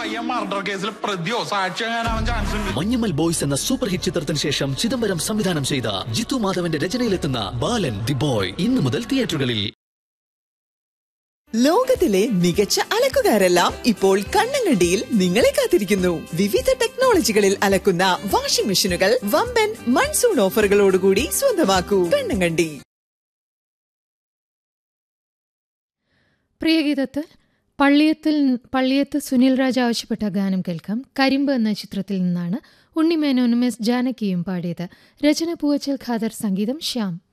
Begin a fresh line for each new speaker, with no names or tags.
പയ്യൻ മർഡർ കേസിൽ പ്രതിയോ സാക്ഷിയാകാനാവാൻ ചാൻസ് ഉണ്ട്
മഞ്ഞമ്മൽ ബോയ്സ് എന്ന സൂപ്പർ ഹിറ്റ് ചിത്രത്തിന് ശേഷം ചിദംബരം സംവിധാനം ചെയ്ത ജിത്തു മാധവന്റെ രചനയിലെത്തുന്ന ബാലൻ ദി ബോയ് ഇന്നു മുതൽ തിയേറ്ററുകളിൽ
ലോകത്തിലെ മികച്ച അലക്കുകാരെല്ലാം ഇപ്പോൾ കണ്ണങ്കണ്ടിയിൽ നിങ്ങളെ കാത്തിരിക്കുന്നു വിവിധ ടെക്നോളജികളിൽ അലക്കുന്ന വാഷിംഗ് മെഷീനുകൾ വമ്പൻ മൺസൂൺ ഓഫറുകളോടുകൂടി സ്വന്തമാക്കൂ കണ്ണങ്കണ്ടി
പ്രിയഗീതത്തിൽ പള്ളിയത്തിൽ പള്ളിയത്ത് സുനിൽ രാജ് ആവശ്യപ്പെട്ട ഗാനം കേൾക്കാം കരിമ്പ് എന്ന ചിത്രത്തിൽ നിന്നാണ് ഉണ്ണിമേനോനും എസ് ജാനകിയും പാടിയത് രചന പൂവച്ചൽ ഖാദർ സംഗീതം ശ്യാം